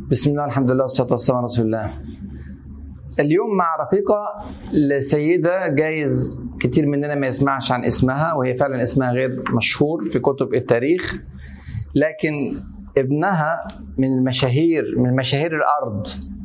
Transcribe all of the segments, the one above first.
بسم الله الحمد لله والصلاة والسلام على رسول الله اليوم مع رقيقة لسيدة جايز كتير مننا ما يسمعش عن اسمها وهي فعلا اسمها غير مشهور في كتب التاريخ لكن ابنها من المشاهير من مشاهير الأرض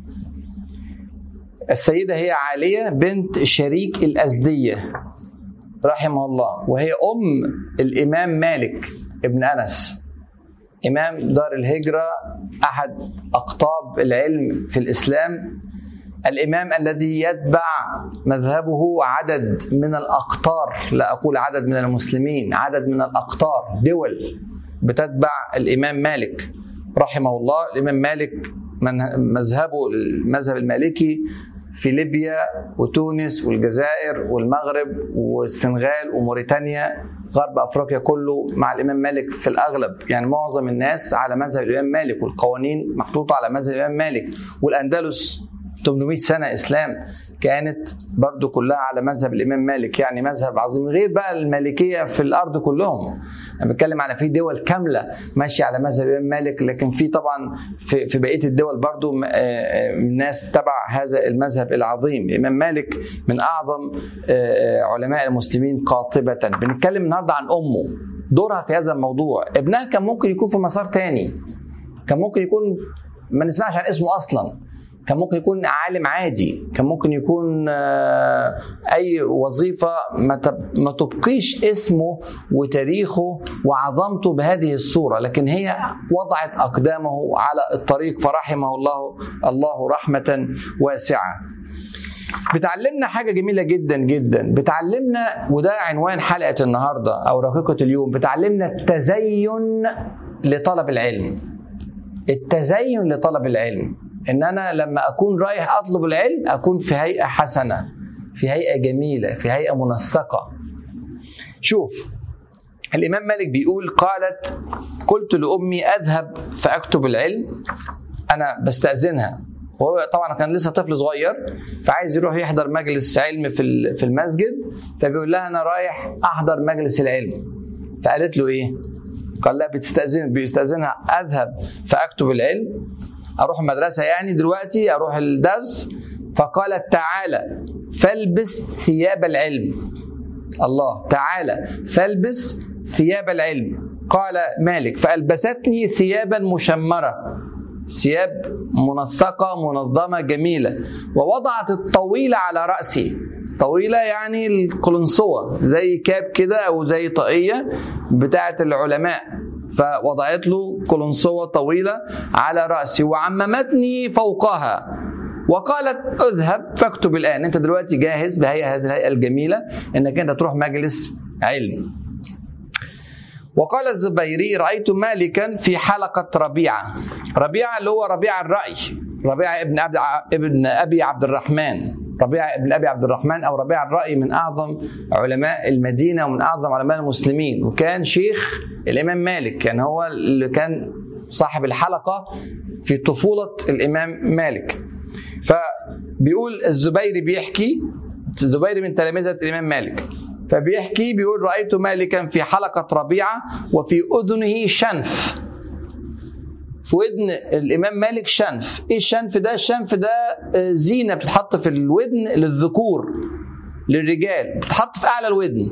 السيدة هي عالية بنت شريك الأزدية رحمه الله وهي أم الإمام مالك ابن أنس إمام دار الهجرة أحد أقطاب العلم في الإسلام الإمام الذي يتبع مذهبه عدد من الأقطار لا أقول عدد من المسلمين عدد من الأقطار دول بتتبع الإمام مالك رحمه الله الإمام مالك من مذهبه المذهب المالكي في ليبيا وتونس والجزائر والمغرب والسنغال وموريتانيا غرب افريقيا كله مع الامام مالك في الاغلب يعني معظم الناس على مذهب الامام مالك والقوانين محطوطه على مذهب الامام مالك والاندلس 800 سنه اسلام كانت برضو كلها على مذهب الامام مالك يعني مذهب عظيم غير بقى المالكيه في الارض كلهم انا بتكلم على في دول كامله ماشيه على مذهب الامام مالك لكن في طبعا في, في بقيه الدول برضو ناس تبع هذا المذهب العظيم الامام مالك من اعظم علماء المسلمين قاطبه بنتكلم النهارده عن امه دورها في هذا الموضوع ابنها كان ممكن يكون في مسار تاني كان ممكن يكون ما نسمعش عن اسمه اصلا كان ممكن يكون عالم عادي كان ممكن يكون اي وظيفه ما تبقيش اسمه وتاريخه وعظمته بهذه الصوره لكن هي وضعت اقدامه على الطريق فرحمه الله الله رحمه واسعه بتعلمنا حاجة جميلة جدا جدا بتعلمنا وده عنوان حلقة النهاردة أو رقيقة اليوم بتعلمنا التزين لطلب العلم التزين لطلب العلم ان انا لما اكون رايح اطلب العلم اكون في هيئه حسنه في هيئه جميله في هيئه منسقه شوف الامام مالك بيقول قالت قلت لامي اذهب فاكتب العلم انا بستاذنها وهو طبعا كان لسه طفل صغير فعايز يروح يحضر مجلس علم في في المسجد فبيقول لها انا رايح احضر مجلس العلم فقالت له ايه قال لا بتستاذن بيستاذنها اذهب فاكتب العلم اروح المدرسه يعني دلوقتي اروح الدرس فقالت تعالى فالبس ثياب العلم الله تعالى فالبس ثياب العلم قال مالك فالبستني ثيابا مشمره ثياب منسقه منظمه جميله ووضعت الطويله على راسي طويله يعني القلنسوه زي كاب كده او زي طاقيه بتاعه العلماء فوضعت له قلنسوة طويلة على رأسي وعممتني فوقها وقالت اذهب فاكتب الآن أنت دلوقتي جاهز بهيئة هذه الهيئة الجميلة أنك أنت تروح مجلس علم وقال الزبيري رأيت مالكا في حلقة ربيعة ربيعة اللي هو ربيع الرأي ربيعة ابن أبي, ابن أبي عبد الرحمن ربيعة ابن أبي عبد الرحمن أو ربيع الرأي من أعظم علماء المدينة ومن أعظم علماء المسلمين وكان شيخ الإمام مالك كان هو اللي كان صاحب الحلقة في طفولة الإمام مالك فبيقول الزبيري بيحكي الزبيري من تلامذة الإمام مالك فبيحكي بيقول رأيت مالكا في حلقة ربيعة وفي أذنه شنف في ودن الامام مالك شنف ايه الشنف ده الشنف ده زينه بتتحط في الودن للذكور للرجال بتتحط في اعلى الودن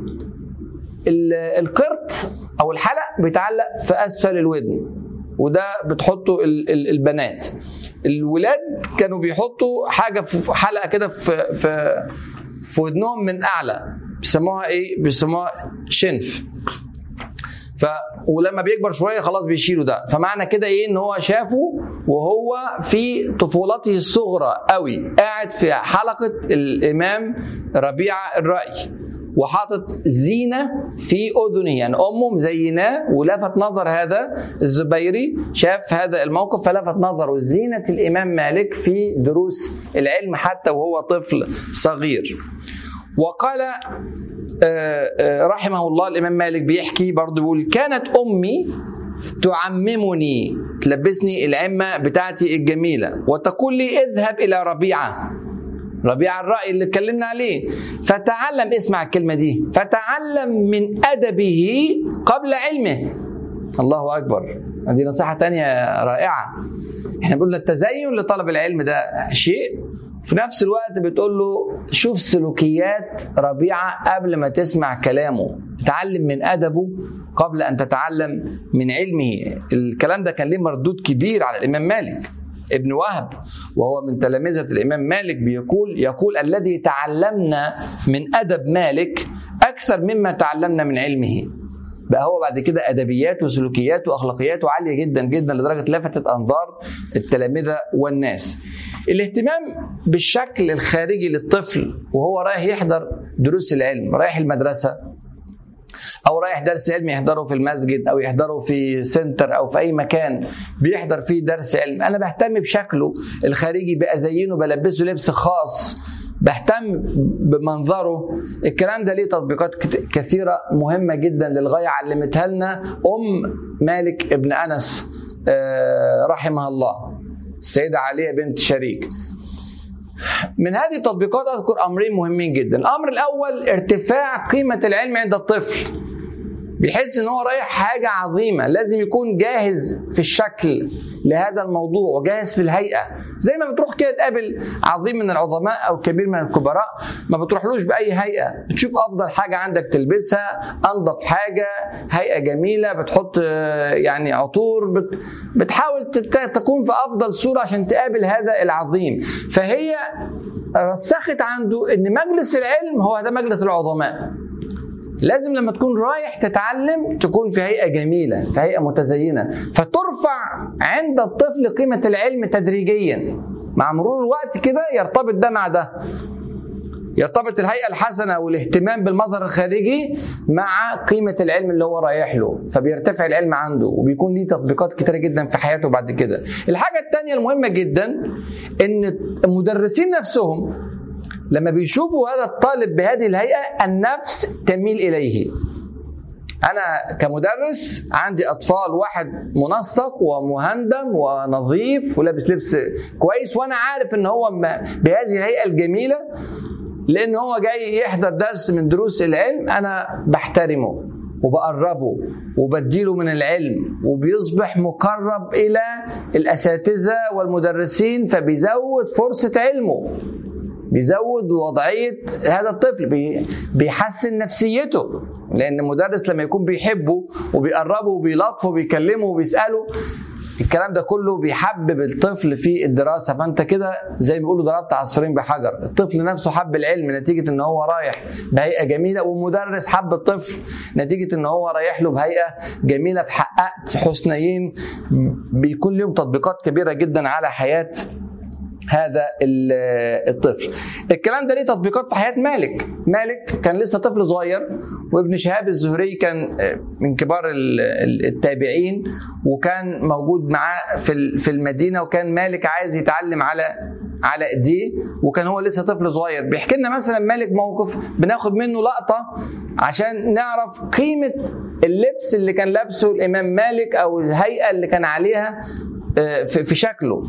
القرط او الحلق بيتعلق في اسفل الودن وده بتحطه البنات الولاد كانوا بيحطوا حاجه في حلقه كده في في في ودنهم من اعلى بيسموها ايه بيسموها شنف ف ولما بيكبر شويه خلاص بيشيلوا ده فمعنى كده ايه ان هو شافه وهو في طفولته الصغرى قوي قاعد في حلقه الامام ربيعه الراي وحاطط زينه في اذنه يعني امه مزيناه ولفت نظر هذا الزبيري شاف هذا الموقف فلفت نظره زينه الامام مالك في دروس العلم حتى وهو طفل صغير وقال رحمه الله الامام مالك بيحكي برضه بيقول كانت امي تعممني تلبسني العمه بتاعتي الجميله وتقول لي اذهب الى ربيعه ربيع الرأي اللي اتكلمنا عليه فتعلم اسمع الكلمة دي فتعلم من أدبه قبل علمه الله اكبر دي نصيحه تانية رائعه احنا بنقول التزين لطلب العلم ده شيء في نفس الوقت بتقول له شوف سلوكيات ربيعه قبل ما تسمع كلامه تعلم من ادبه قبل ان تتعلم من علمه الكلام ده كان ليه مردود كبير على الامام مالك ابن وهب وهو من تلامذة الإمام مالك بيقول يقول الذي تعلمنا من أدب مالك أكثر مما تعلمنا من علمه بقى هو بعد كده ادبياته وسلوكياته واخلاقياته عاليه جدا جدا لدرجه لفتت انظار التلامذه والناس. الاهتمام بالشكل الخارجي للطفل وهو رايح يحضر دروس العلم، رايح المدرسه او رايح درس علم يحضره في المسجد او يحضره في سنتر او في اي مكان بيحضر فيه درس علم انا بهتم بشكله الخارجي بازينه بلبسه لبس خاص بهتم بمنظره الكلام ده ليه تطبيقات كثيرة مهمة جدا للغاية علمتها لنا أم مالك ابن أنس رحمها الله السيدة علية بنت شريك من هذه التطبيقات أذكر أمرين مهمين جدا الأمر الأول ارتفاع قيمة العلم عند الطفل بيحس ان هو رايح حاجه عظيمه لازم يكون جاهز في الشكل لهذا الموضوع وجاهز في الهيئه زي ما بتروح كده تقابل عظيم من العظماء او كبير من الكبراء ما بتروحلوش باي هيئه بتشوف افضل حاجه عندك تلبسها انظف حاجه هيئه جميله بتحط يعني عطور بت بتحاول تكون في افضل صوره عشان تقابل هذا العظيم فهي رسخت عنده ان مجلس العلم هو ده مجلس العظماء لازم لما تكون رايح تتعلم تكون في هيئه جميله في هيئه متزينه فترفع عند الطفل قيمه العلم تدريجيا مع مرور الوقت كده يرتبط ده مع ده يرتبط الهيئة الحسنة والاهتمام بالمظهر الخارجي مع قيمة العلم اللي هو رايح له فبيرتفع العلم عنده وبيكون ليه تطبيقات كتيرة جدا في حياته بعد كده الحاجة الثانية المهمة جدا ان المدرسين نفسهم لما بيشوفوا هذا الطالب بهذه الهيئة النفس تميل إليه أنا كمدرس عندي أطفال واحد منسق ومهندم ونظيف ولابس لبس كويس وأنا عارف إن هو بهذه الهيئة الجميلة لأن هو جاي يحضر درس من دروس العلم أنا بحترمه وبقربه وبديله من العلم وبيصبح مقرب إلى الأساتذة والمدرسين فبيزود فرصة علمه بيزود وضعية هذا الطفل بيحسن نفسيته لأن المدرس لما يكون بيحبه وبيقربه وبيلطفه وبيكلمه وبيسأله الكلام ده كله بيحبب الطفل في الدراسة فأنت كده زي ما بيقولوا ضربت عصفورين بحجر الطفل نفسه حب العلم نتيجة إن هو رايح بهيئة جميلة والمدرس حب الطفل نتيجة إن هو رايح له بهيئة جميلة فحققت حسنيين بيكون لهم تطبيقات كبيرة جدا على حياة هذا الطفل الكلام ده ليه تطبيقات في حياة مالك مالك كان لسه طفل صغير وابن شهاب الزهري كان من كبار التابعين وكان موجود معاه في المدينة وكان مالك عايز يتعلم على على ايديه وكان هو لسه طفل صغير بيحكي لنا مثلا مالك موقف بناخد منه لقطه عشان نعرف قيمه اللبس اللي كان لابسه الامام مالك او الهيئه اللي كان عليها في شكله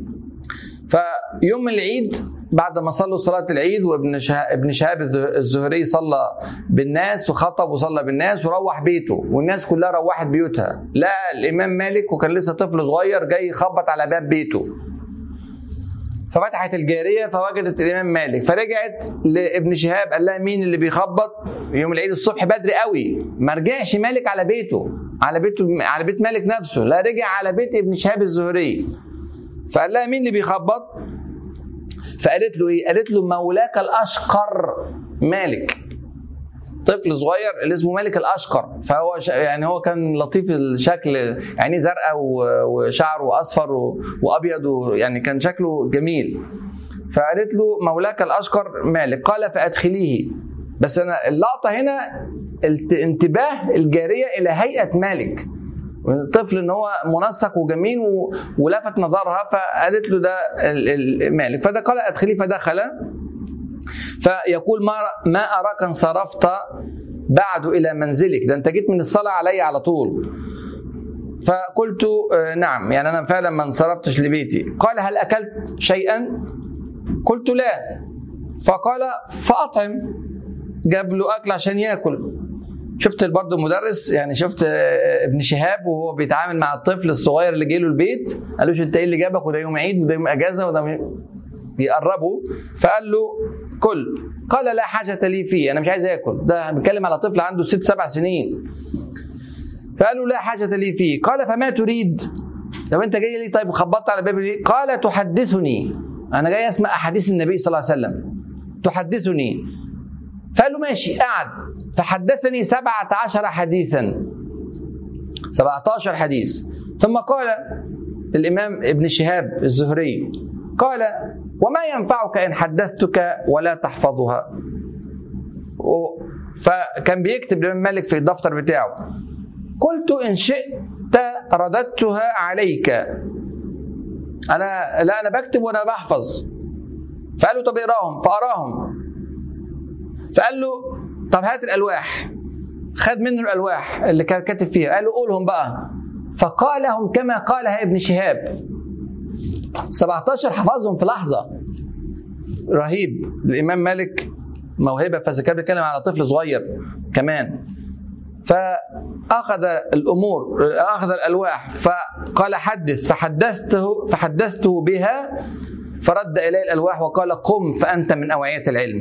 فيوم العيد بعد ما صلوا صلاة العيد وابن شهاب ابن شهاب الزهري صلى بالناس وخطب وصلى بالناس وروح بيته والناس كلها روحت بيوتها لا الإمام مالك وكان لسه طفل صغير جاي يخبط على باب بيته ففتحت الجارية فوجدت الإمام مالك فرجعت لابن شهاب قال لها مين اللي بيخبط يوم العيد الصبح بدري قوي ما رجعش مالك على بيته على بيته على بيت مالك نفسه لا رجع على بيت ابن شهاب الزهري فقال لها مين اللي بيخبط فقالت له ايه قالت له مولاك الاشقر مالك طفل صغير اللي اسمه مالك الاشقر فهو يعني هو كان لطيف الشكل عينيه زرقاء وشعره اصفر وابيض ويعني كان شكله جميل فقالت له مولاك الاشقر مالك قال فادخليه بس انا اللقطه هنا انتباه الجاريه الى هيئه مالك الطفل ان هو منسق وجميل ولفت نظرها فقالت له ده مالك فده قال ادخلي فدخل فيقول ما ما اراك انصرفت بعد الى منزلك ده انت جيت من الصلاه علي على طول فقلت نعم يعني انا فعلا ما انصرفتش لبيتي قال هل اكلت شيئا قلت لا فقال فاطعم جاب له اكل عشان ياكل شفت برضه المدرس يعني شفت ابن شهاب وهو بيتعامل مع الطفل الصغير اللي جه له البيت قالوش انت ايه اللي جابك وده يوم عيد وده يوم اجازه وده بيقربوا فقال له كل قال لا حاجة لي فيه أنا مش عايز آكل ده بيتكلم على طفل عنده ست سبع سنين فقال له لا حاجة لي فيه قال فما تريد طب أنت جاي لي طيب خبطت على باب ليه قال تحدثني أنا جاي أسمع أحاديث النبي صلى الله عليه وسلم تحدثني فقال له ماشي قعد فحدثني سبعة عشر حديثا سبعة عشر حديث ثم قال الإمام ابن شهاب الزهري قال وما ينفعك إن حدثتك ولا تحفظها فكان بيكتب الإمام مالك في الدفتر بتاعه قلت إن شئت رددتها عليك أنا لا أنا بكتب وأنا بحفظ فقال له طب اقراهم فأراهم فقال له طب هات الألواح خد منه الألواح اللي كان كاتب فيها قال له قولهم بقى فقالهم كما قالها ابن شهاب 17 حفظهم في لحظة رهيب الإمام مالك موهبة فإذا كان بيتكلم على طفل صغير كمان فأخذ الأمور أخذ الألواح فقال حدث فحدثته فحدثته بها فرد إلي الألواح وقال قم فأنت من أوعية العلم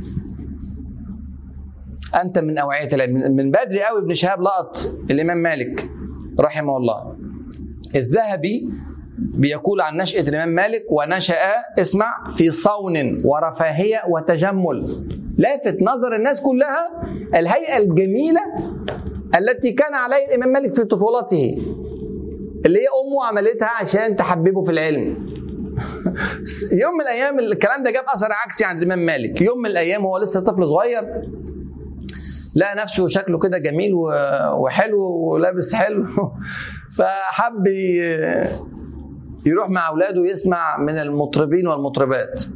أنت من أوعية العلم من بدري قوي ابن شهاب لقط الإمام مالك رحمه الله الذهبي بيقول عن نشأة الإمام مالك ونشأ اسمع في صون ورفاهية وتجمل لافت نظر الناس كلها الهيئة الجميلة التي كان عليها الإمام مالك في طفولته اللي هي أمه عملتها عشان تحببه في العلم يوم من الأيام الكلام ده جاب أثر عكسي عند الإمام مالك يوم من الأيام هو لسه طفل صغير لقى نفسه شكله كده جميل وحلو ولابس حلو فحب يروح مع اولاده يسمع من المطربين والمطربات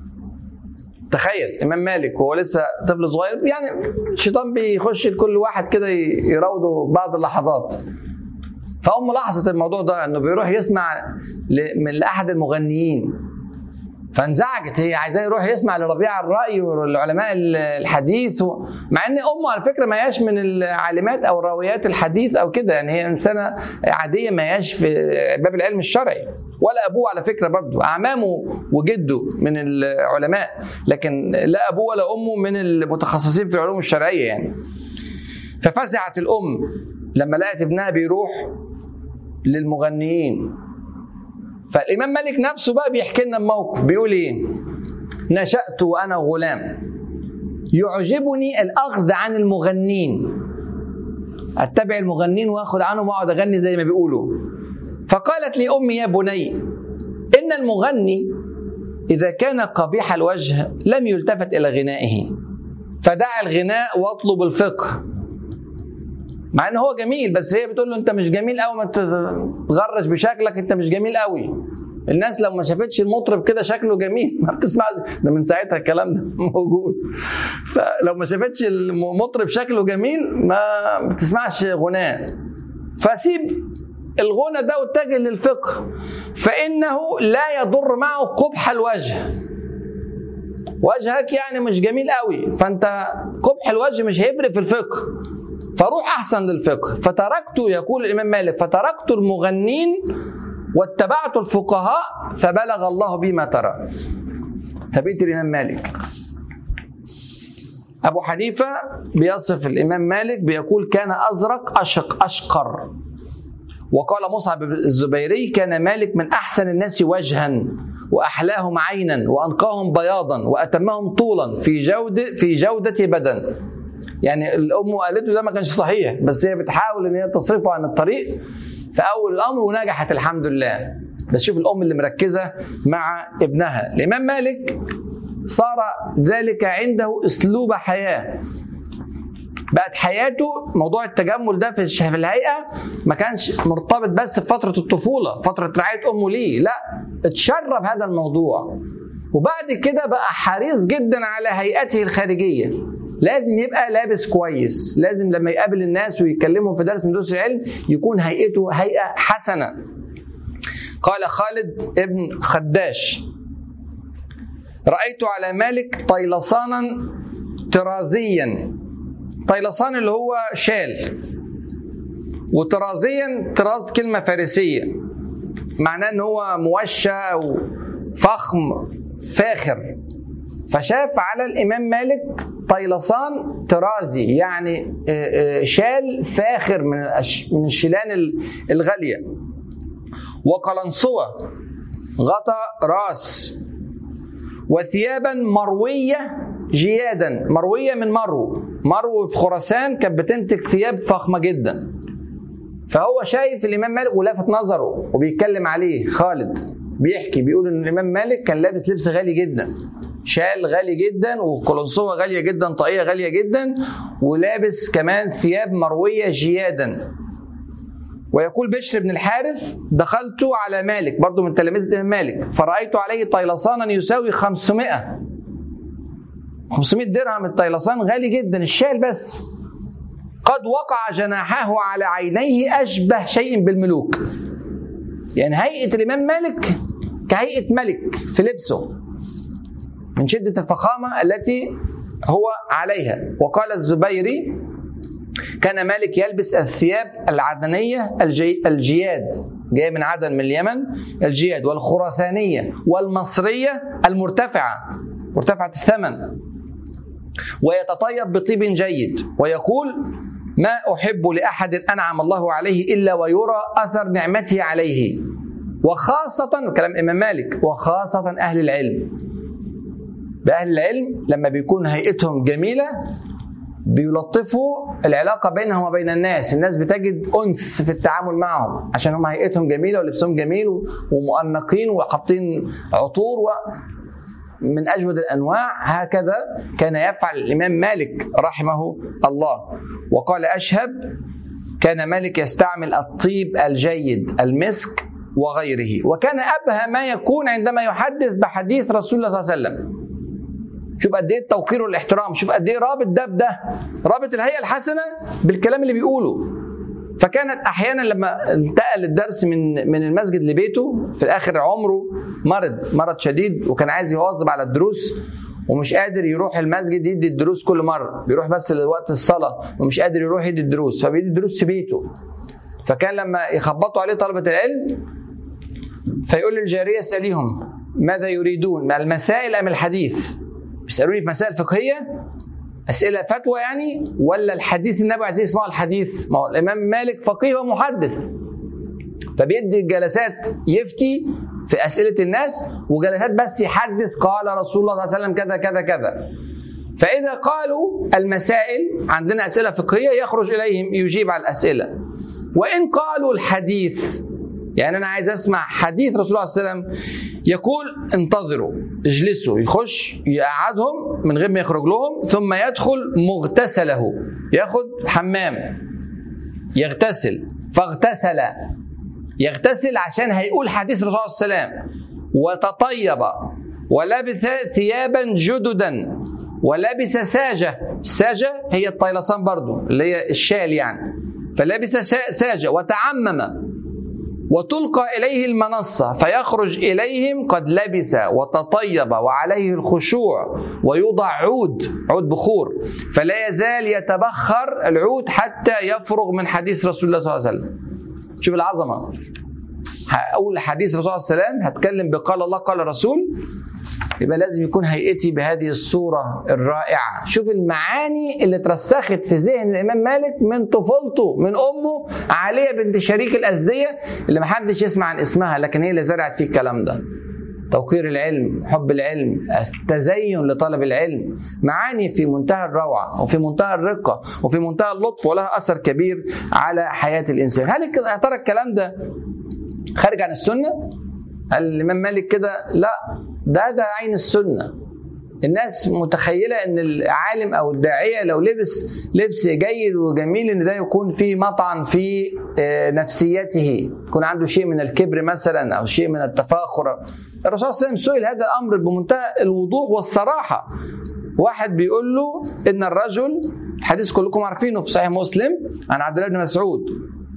تخيل امام مالك وهو لسه طفل صغير يعني الشيطان بيخش لكل واحد كده يراوده بعض اللحظات فام لاحظت الموضوع ده انه بيروح يسمع من احد المغنيين فانزعجت هي عايزاه يروح يسمع لربيع الرأي والعلماء الحديث و... مع ان امه على فكره ما هياش من العالمات او راويات الحديث او كده يعني هي انسانه عاديه ما هياش في باب العلم الشرعي ولا ابوه على فكره برضه اعمامه وجده من العلماء لكن لا ابوه ولا امه من المتخصصين في العلوم الشرعيه يعني ففزعت الام لما لقت ابنها بيروح للمغنيين فالامام مالك نفسه بقى بيحكي لنا الموقف بيقول ايه نشأت وانا غلام يعجبني الاخذ عن المغنين اتبع المغنين واخذ عنهم واقعد اغني زي ما بيقولوا فقالت لي امي يا بني ان المغني اذا كان قبيح الوجه لم يلتفت الى غنائه فدع الغناء واطلب الفقه مع ان هو جميل بس هي بتقول له انت مش جميل قوي ما تغرش بشكلك انت مش جميل قوي الناس لو ما شافتش المطرب كده شكله جميل ما بتسمع ده من ساعتها الكلام ده موجود فلو ما شافتش المطرب شكله جميل ما بتسمعش غناء فسيب الغنى ده واتجه للفقه فانه لا يضر معه قبح الوجه وجهك يعني مش جميل قوي فانت قبح الوجه مش هيفرق في الفقه فروح احسن للفقه فتركت يقول الامام مالك فتركت المغنين واتبعت الفقهاء فبلغ الله بي ما ترى فبيت الامام مالك ابو حنيفه بيصف الامام مالك بيقول كان ازرق اشق اشقر وقال مصعب الزبيري كان مالك من احسن الناس وجها واحلاهم عينا وانقاهم بياضا واتمهم طولا في جوده في جوده بدن يعني الام قالته ده ما كانش صحيح بس هي بتحاول ان هي تصرفه عن الطريق في اول الامر ونجحت الحمد لله بس شوف الام اللي مركزه مع ابنها الامام مالك صار ذلك عنده اسلوب حياه بقت حياته موضوع التجمل ده في الهيئه ما كانش مرتبط بس بفتره الطفوله فتره رعايه امه ليه لا اتشرب هذا الموضوع وبعد كده بقى حريص جدا على هيئته الخارجيه لازم يبقى لابس كويس لازم لما يقابل الناس ويكلمهم في درس من دروس العلم يكون هيئته هيئة حسنة قال خالد ابن خداش رأيت على مالك طيلسانا طرازيا طيلسان اللي هو شال وطرازيا طراز كلمة فارسية معناه ان هو موشى او فخم فاخر فشاف على الامام مالك طيلسان طرازي يعني شال فاخر من من الشيلان الغاليه وقلنسوه غطى راس وثيابا مرويه جيادا مرويه من مرو مرو في خراسان كانت بتنتج ثياب فخمه جدا فهو شايف الامام مالك ولافت نظره وبيتكلم عليه خالد بيحكي بيقول ان الامام مالك كان لابس لبس غالي جدا شال غالي جدا وقلنسوه غاليه جدا طاقيه غاليه جدا ولابس كمان ثياب مرويه جيادا ويقول بشر بن الحارث دخلت على مالك برضه من تلاميذ الامام مالك فرايت عليه طيلسانا يساوي 500 500 درهم الطيلسان غالي جدا الشال بس قد وقع جناحه على عينيه اشبه شيء بالملوك يعني هيئه الامام مالك كهيئه ملك في لبسه من شده الفخامه التي هو عليها وقال الزبيري كان مالك يلبس الثياب العدنيه الجي الجياد جايه من عدن من اليمن الجياد والخراسانيه والمصريه المرتفعه مرتفعه الثمن ويتطيب بطيب جيد ويقول ما احب لاحد انعم الله عليه الا ويرى اثر نعمته عليه وخاصه كلام الامام مالك وخاصه اهل العلم باهل العلم لما بيكون هيئتهم جميله بيلطفوا العلاقة بينهم وبين الناس الناس بتجد أنس في التعامل معهم عشان هم هيئتهم جميلة ولبسهم جميل ومؤنقين وحاطين عطور و من أجود الأنواع هكذا كان يفعل الإمام مالك رحمه الله وقال أشهب كان مالك يستعمل الطيب الجيد المسك وغيره وكان أبهى ما يكون عندما يحدث بحديث رسول الله صلى الله عليه وسلم شوف قد ايه التوقير والاحترام شوف قد ايه رابط ده بده رابط الهيئه الحسنه بالكلام اللي بيقوله فكانت احيانا لما انتقل الدرس من من المسجد لبيته في اخر عمره مرض مرض شديد وكان عايز يواظب على الدروس ومش قادر يروح المسجد يدي الدروس كل مره بيروح بس لوقت الصلاه ومش قادر يروح يدي الدروس فبيدي الدروس في بيته فكان لما يخبطوا عليه طلبه العلم فيقول للجاريه اساليهم ماذا يريدون من المسائل ام الحديث بيسالوني في مسائل فقهيه اسئله فتوى يعني ولا الحديث النبي عايز يسمعوا الحديث ما هو الامام مالك فقيه ومحدث فبيدي جلسات يفتي في اسئله الناس وجلسات بس يحدث قال رسول الله صلى الله عليه وسلم كذا كذا كذا فاذا قالوا المسائل عندنا اسئله فقهيه يخرج اليهم يجيب على الاسئله وان قالوا الحديث يعني انا عايز اسمع حديث رسول الله صلى الله عليه وسلم يقول انتظروا اجلسوا يخش يقعدهم من غير ما يخرج لهم ثم يدخل مغتسله ياخد حمام يغتسل فاغتسل يغتسل عشان هيقول حديث الرسول صلى الله عليه وسلم وتطيب ولبث ثيابا جددا ولبس ساجة الساجة هي الطيلسان برضو اللي هي الشال يعني فلبس ساجة وتعمم وتلقى إليه المنصة فيخرج إليهم قد لبس وتطيب وعليه الخشوع ويوضع عود عود بخور فلا يزال يتبخر العود حتى يفرغ من حديث رسول الله صلى الله عليه وسلم شوف العظمة أقول حديث الرسول صلى الله عليه وسلم هتكلم بقال الله قال رسول يبقى لازم يكون هيئتي بهذه الصورة الرائعة شوف المعاني اللي اترسخت في ذهن الإمام مالك من طفولته من أمه عالية بنت شريك الأزدية اللي محدش يسمع عن اسمها لكن هي اللي زرعت فيه الكلام ده توقير العلم حب العلم التزين لطلب العلم معاني في منتهى الروعة وفي منتهى الرقة وفي منتهى اللطف ولها أثر كبير على حياة الإنسان هل يا ترى الكلام ده خارج عن السنة؟ هل الإمام مالك كده؟ لا ده ده عين السنة الناس متخيلة ان العالم او الداعية لو لبس لبس جيد وجميل ان ده يكون فيه مطعن في نفسيته يكون عنده شيء من الكبر مثلا او شيء من التفاخر الرسول صلى الله عليه وسلم سئل هذا الامر بمنتهى الوضوح والصراحة واحد بيقول له ان الرجل الحديث كلكم عارفينه في صحيح مسلم عن عبد الله بن مسعود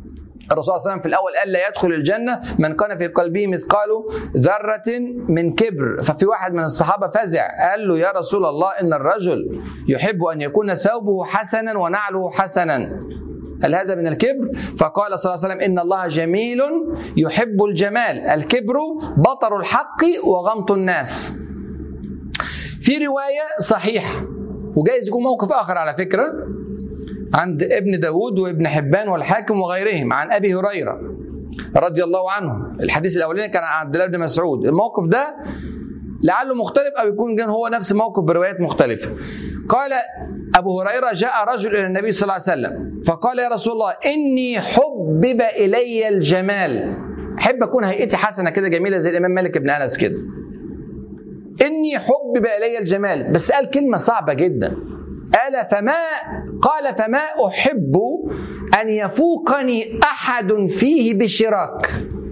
الرسول صلى الله عليه وسلم في الاول قال لا يدخل الجنه من كان في قلبه مثقال ذره من كبر ففي واحد من الصحابه فزع قال له يا رسول الله ان الرجل يحب ان يكون ثوبه حسنا ونعله حسنا هل هذا من الكبر؟ فقال صلى الله عليه وسلم إن الله جميل يحب الجمال الكبر بطر الحق وغمط الناس في رواية صحيحة وجايز يكون موقف آخر على فكرة عند ابن داود وابن حبان والحاكم وغيرهم عن أبي هريرة رضي الله عنه الحديث الأولاني كان عن عبد الله بن مسعود الموقف ده لعله مختلف أو يكون كان هو نفس الموقف بروايات مختلفة قال أبو هريرة جاء رجل إلى النبي صلى الله عليه وسلم فقال يا رسول الله إني حبب إلي الجمال أحب أكون هيئتي حسنة كده جميلة زي الإمام مالك بن أنس كده إني حبب إلي الجمال بس قال كلمة صعبة جدا قال فما قال فما أحب أن يفوقني أحد فيه بشراك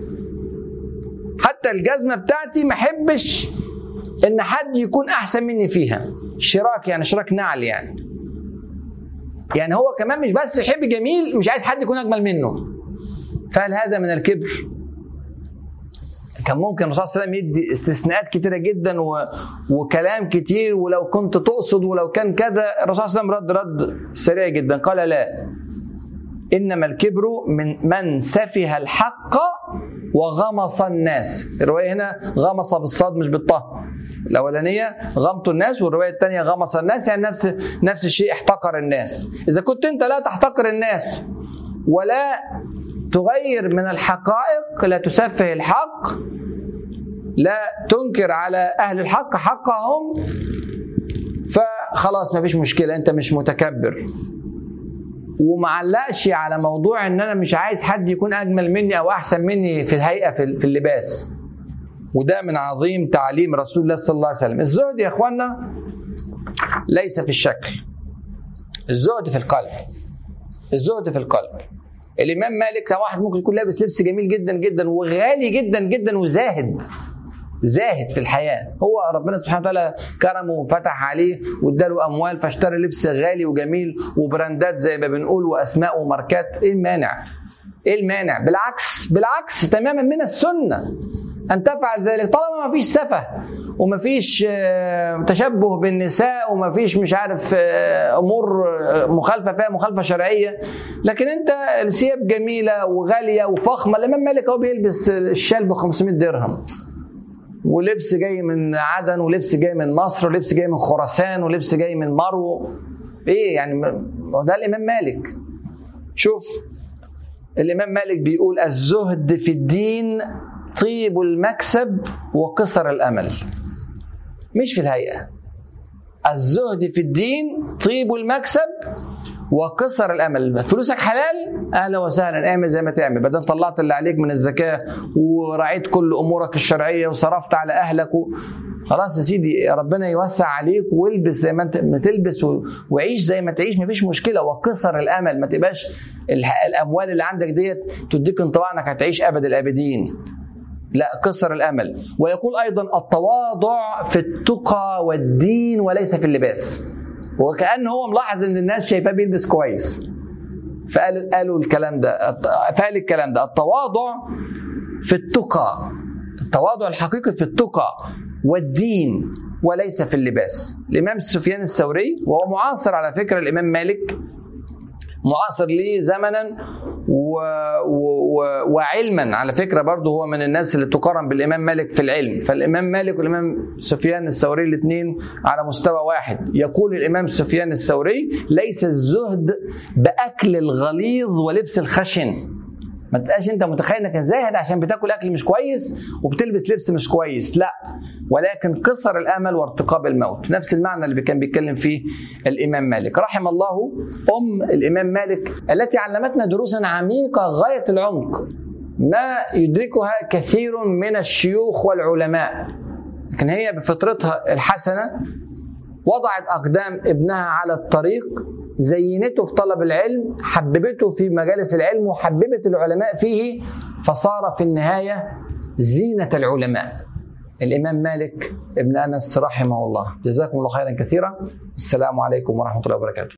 حتى الجزمة بتاعتي ما أحبش إن حد يكون أحسن مني فيها شراك يعني شراك نعل يعني يعني هو كمان مش بس يحب جميل مش عايز حد يكون أجمل منه فهل هذا من الكبر؟ كان ممكن الرسول صلى الله عليه وسلم يدي استثناءات كتيره جدا و... وكلام كتير ولو كنت تقصد ولو كان كذا الرسول صلى الله عليه وسلم رد رد سريع جدا قال لا انما الكبر من من سفه الحق وغمص الناس الروايه هنا غمص بالصاد مش بالطه الاولانيه غمط الناس والروايه الثانيه غمص الناس يعني نفس نفس الشيء احتقر الناس اذا كنت انت لا تحتقر الناس ولا تغير من الحقائق لا تسفه الحق لا تنكر على اهل الحق حقهم فخلاص ما فيش مشكله انت مش متكبر ومعلقش على موضوع ان انا مش عايز حد يكون اجمل مني او احسن مني في الهيئه في اللباس وده من عظيم تعليم رسول الله صلى الله عليه وسلم الزهد يا اخوانا ليس في الشكل الزهد في القلب الزهد في القلب الامام مالك كان واحد ممكن يكون لابس لبس جميل جدا جدا وغالي جدا جدا وزاهد زاهد في الحياه هو ربنا سبحانه وتعالى كرمه وفتح عليه واداله اموال فاشترى لبس غالي وجميل وبراندات زي ما بنقول واسماء وماركات ايه المانع؟ ايه المانع؟ بالعكس بالعكس تماما من السنه ان تفعل ذلك طالما ما فيش سفه وما فيش تشبه بالنساء وما فيش مش عارف امور مخالفه فيها مخالفه شرعيه لكن انت الثياب جميله وغاليه وفخمه الامام مالك هو بيلبس الشال ب 500 درهم ولبس جاي من عدن ولبس جاي من مصر ولبس جاي من خراسان ولبس جاي من مرو ايه يعني ده الامام مالك شوف الامام مالك بيقول الزهد في الدين طيب المكسب وقصر الامل مش في الهيئه الزهد في الدين طيب المكسب وقصر الامل فلوسك حلال اهلا وسهلا اعمل زي ما تعمل بدل طلعت اللي عليك من الزكاه ورعيت كل امورك الشرعيه وصرفت على اهلك و... خلاص يا سيدي ربنا يوسع عليك والبس زي ما انت ما تلبس و... وعيش زي ما تعيش مفيش مشكله وقصر الامل ما تبقاش الاموال اللي عندك ديت تديك انطباع انك هتعيش ابد الابدين لا قصر الامل ويقول ايضا التواضع في التقى والدين وليس في اللباس وكأن هو ملاحظ ان الناس شايفاه بيلبس كويس فقال قالوا الكلام ده فقال الكلام ده التواضع في التقى التواضع الحقيقي في التقى والدين وليس في اللباس الامام سفيان الثوري وهو معاصر على فكره الامام مالك معاصر ليه زمنا و... و... وعلما على فكره برضه هو من الناس اللي تقارن بالامام مالك في العلم فالامام مالك والامام سفيان الثوري الاثنين على مستوى واحد يقول الامام سفيان الثوري ليس الزهد باكل الغليظ ولبس الخشن ما تبقاش انت متخيل انك زاهد عشان بتاكل اكل مش كويس وبتلبس لبس مش كويس لا ولكن قصر الامل وارتقاب الموت نفس المعنى اللي كان بيتكلم فيه الامام مالك رحم الله ام الامام مالك التي علمتنا دروسا عميقه غايه العمق ما يدركها كثير من الشيوخ والعلماء لكن هي بفطرتها الحسنه وضعت اقدام ابنها على الطريق زينته في طلب العلم حببته في مجالس العلم وحببت العلماء فيه فصار في النهايه زينه العلماء الامام مالك ابن انس رحمه الله جزاكم الله خيرا كثيرا السلام عليكم ورحمه الله وبركاته